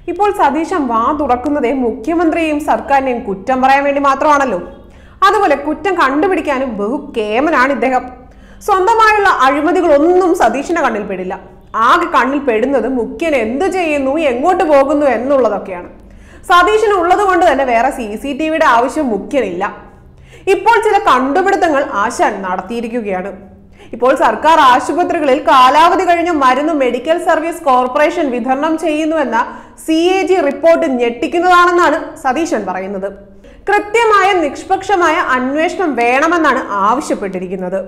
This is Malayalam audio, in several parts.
ഇപ്പോൾ സതീശൻ വാ തുറക്കുന്നതേ മുഖ്യമന്ത്രിയെയും സർക്കാരിനെയും കുറ്റം പറയാൻ വേണ്ടി മാത്രമാണല്ലോ അതുപോലെ കുറ്റം കണ്ടുപിടിക്കാനും ബഹു കേമനാണ് ഇദ്ദേഹം സ്വന്തമായുള്ള അഴിമതികളൊന്നും സതീശന്റെ കണ്ണിൽ പെടില്ല ആകെ കണ്ണിൽ പെടുന്നത് മുഖ്യൻ എന്ത് ചെയ്യുന്നു എങ്ങോട്ട് പോകുന്നു എന്നുള്ളതൊക്കെയാണ് സതീശന് ഉള്ളത് കൊണ്ട് തന്നെ വേറെ സി സി ടി വിയുടെ ആവശ്യം മുഖ്യനില്ല ഇപ്പോൾ ചില കണ്ടുപിടുത്തങ്ങൾ ആശാൻ നടത്തിയിരിക്കുകയാണ് ഇപ്പോൾ സർക്കാർ ആശുപത്രികളിൽ കാലാവധി കഴിഞ്ഞ മരുന്ന് മെഡിക്കൽ സർവീസ് കോർപ്പറേഷൻ വിതരണം ചെയ്യുന്നുവെന്ന സി എ ജി റിപ്പോർട്ട് ഞെട്ടിക്കുന്നതാണെന്നാണ് സതീശൻ പറയുന്നത് കൃത്യമായ നിഷ്പക്ഷമായ അന്വേഷണം വേണമെന്നാണ് ആവശ്യപ്പെട്ടിരിക്കുന്നത്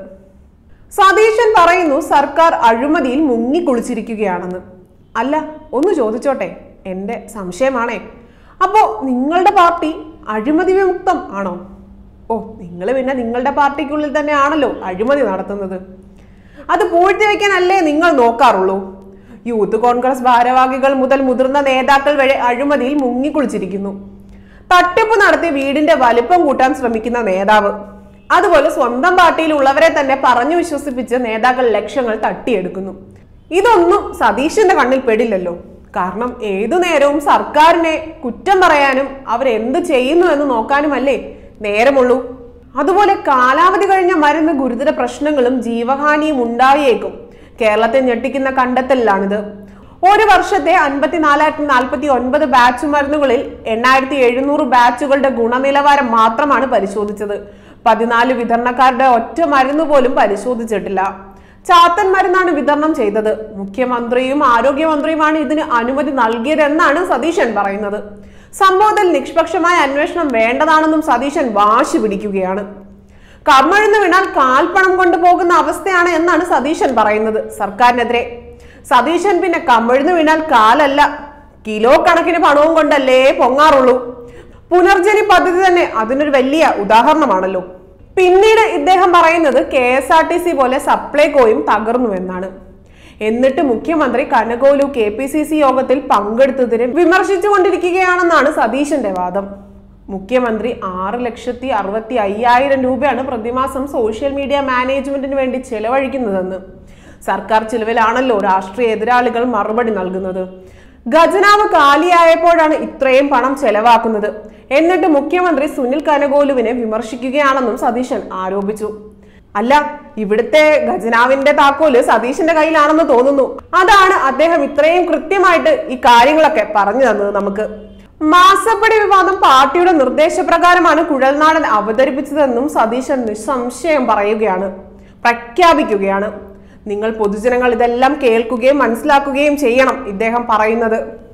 സതീശൻ പറയുന്നു സർക്കാർ അഴിമതിയിൽ മുങ്ങിക്കുളിച്ചിരിക്കുകയാണെന്ന് അല്ല ഒന്ന് ചോദിച്ചോട്ടെ എൻ്റെ സംശയമാണേ അപ്പോ നിങ്ങളുടെ പാർട്ടി അഴിമതി വിമുക്തം ആണോ ഓ നിങ്ങൾ പിന്നെ നിങ്ങളുടെ പാർട്ടിക്കുള്ളിൽ തന്നെയാണല്ലോ അഴിമതി നടത്തുന്നത് അത് പൂഴ്ത്തിവെക്കാനല്ലേ നിങ്ങൾ നോക്കാറുള്ളൂ യൂത്ത് കോൺഗ്രസ് ഭാരവാഹികൾ മുതൽ മുതിർന്ന നേതാക്കൾ വരെ അഴിമതിയിൽ മുങ്ങിക്കുളിച്ചിരിക്കുന്നു തട്ടിപ്പ് നടത്തി വീടിന്റെ വലിപ്പം കൂട്ടാൻ ശ്രമിക്കുന്ന നേതാവ് അതുപോലെ സ്വന്തം പാർട്ടിയിലുള്ളവരെ തന്നെ പറഞ്ഞു വിശ്വസിപ്പിച്ച് നേതാക്കൾ ലക്ഷ്യങ്ങൾ തട്ടിയെടുക്കുന്നു ഇതൊന്നും സതീശന്റെ കണ്ണിൽ പെടില്ലല്ലോ കാരണം ഏതു നേരവും സർക്കാരിനെ കുറ്റം പറയാനും അവരെന്ത് ചെയ്യുന്നു എന്ന് നോക്കാനുമല്ലേ നേരമുള്ളൂ അതുപോലെ കാലാവധി കഴിഞ്ഞ മരുന്ന് ഗുരുതര പ്രശ്നങ്ങളും ജീവഹാനിയും ഉണ്ടായേക്കും കേരളത്തെ ഞെട്ടിക്കുന്ന കണ്ടെത്തലിലാണിത് ഒരു വർഷത്തെ അൻപത്തിനാലായിരത്തി നാൽപ്പത്തി ഒൻപത് ബാച്ച് മരുന്നുകളിൽ എണ്ണായിരത്തി എഴുന്നൂറ് ബാച്ചുകളുടെ ഗുണനിലവാരം മാത്രമാണ് പരിശോധിച്ചത് പതിനാല് വിതരണക്കാരുടെ ഒറ്റ മരുന്ന് പോലും പരിശോധിച്ചിട്ടില്ല ചാത്തൻ മരുന്നാണ് വിതരണം ചെയ്തത് മുഖ്യമന്ത്രിയും ആരോഗ്യമന്ത്രിയുമാണ് ഇതിന് അനുമതി നൽകിയതെന്നാണ് സതീശൻ പറയുന്നത് സംഭവത്തിൽ നിഷ്പക്ഷമായ അന്വേഷണം വേണ്ടതാണെന്നും സതീശൻ വാശി പിടിക്കുകയാണ് കമ്മഴുന്ന് വീണാൽ കാൽപ്പണം കൊണ്ടുപോകുന്ന അവസ്ഥയാണ് എന്നാണ് സതീശൻ പറയുന്നത് സർക്കാരിനെതിരെ സതീശൻ പിന്നെ കമ്മഴുന്ന് വീണാൽ കാലല്ല കിലോ കണക്കിന് പണവും കൊണ്ടല്ലേ പൊങ്ങാറുള്ളൂ പുനർജനി പദ്ധതി തന്നെ അതിനൊരു വലിയ ഉദാഹരണമാണല്ലോ പിന്നീട് ഇദ്ദേഹം പറയുന്നത് K S R T C പോലെ സപ്ലൈകോയും തകർന്നു എന്നാണ് എന്നിട്ട് മുഖ്യമന്ത്രി കനകോലു കെ പി സി സി യോഗത്തിൽ പങ്കെടുത്തതിനെ വിമർശിച്ചുകൊണ്ടിരിക്കുകയാണെന്നാണ് സതീശന്റെ വാദം മുഖ്യമന്ത്രി ആറ് ലക്ഷത്തി അറുപത്തി അയ്യായിരം രൂപയാണ് പ്രതിമാസം സോഷ്യൽ മീഡിയ മാനേജ്മെന്റിന് വേണ്ടി ചെലവഴിക്കുന്നതെന്ന് സർക്കാർ ചിലവിലാണല്ലോ രാഷ്ട്രീയ എതിരാളികൾ മറുപടി നൽകുന്നത് ഖജനാവ് കാലിയായപ്പോഴാണ് ഇത്രയും പണം ചെലവാക്കുന്നത് എന്നിട്ട് മുഖ്യമന്ത്രി സുനിൽ കനകോലുവിനെ വിമർശിക്കുകയാണെന്നും സതീശൻ ആരോപിച്ചു അല്ല ഇവിടുത്തെ ഖജനാവിന്റെ താക്കോല് സതീശന്റെ കയ്യിലാണെന്ന് തോന്നുന്നു അതാണ് അദ്ദേഹം ഇത്രയും കൃത്യമായിട്ട് ഈ കാര്യങ്ങളൊക്കെ പറഞ്ഞു തന്നത് നമുക്ക് മാസപ്പടി വിവാദം പാർട്ടിയുടെ നിർദ്ദേശപ്രകാരമാണ് കുഴൽനാടൻ അവതരിപ്പിച്ചതെന്നും സതീശൻ നിസ്സംശയം പറയുകയാണ് പ്രഖ്യാപിക്കുകയാണ് നിങ്ങൾ പൊതുജനങ്ങൾ ഇതെല്ലാം കേൾക്കുകയും മനസ്സിലാക്കുകയും ചെയ്യണം ഇദ്ദേഹം പറയുന്നത്